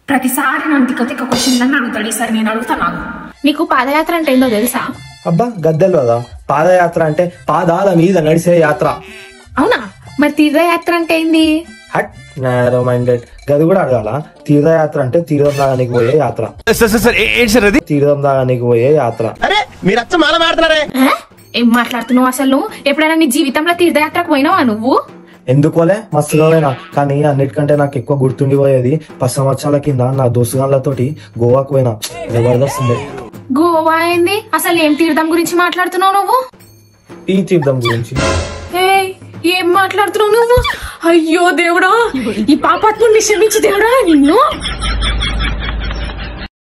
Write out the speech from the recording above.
ప్రతిసారి నన్ను తిక్క తిక్క క్వశ్చన్ నన్ను అడుగుతాడు ఈసారి నేను అడుగుతాను నీకు పాదయాత్ర అంటే ఏందో తెలుసా అబ్బా గద్దెలు కదా పాదయాత్ర అంటే పాదాల మీద నడిసే యాత్ర అవునా మరి తీర్థయాత్ర అంటే ఏంది హట్ నారో మైండెడ్ గది కూడా అడగాల తీర్థయాత్ర అంటే తీర్థం దాగానికి పోయే యాత్ర సార్ సార్ సార్ ఏంటి సార్ అది తీర్థం దాగానికి పోయే యాత్ర అరే మీరు అచ్చ మాల మాడుతున్నారే ఆ? ఏం మాట్లాడుతున్నావు అసలు నువ్వు ఎప్పుడైనా నీ జీవితంలో తీర్థయాత్రకు పోయినావా నువ్వు ఎందుకోలే మస్తుగా పోయినా కానీ అన్నిటికంటే నాకు ఎక్కువ గుర్తుండిపోయేది పది సంవత్సరాల కింద నా దోస్తుగాళ్ళతోటి గోవాకు పోయినా జబర్దస్త్ ఉండే గోవా ఏంది అసలు ఏం తీర్థం గురించి మాట్లాడుతున్నావు నువ్వు ఈ తీర్థం గురించి ఏయ్, ఏం మాట్లాడుతున్నావు నువ్వు అయ్యో దేవుడా ఈ పాపాత్ముని క్షమించి దేవుడా నిన్ను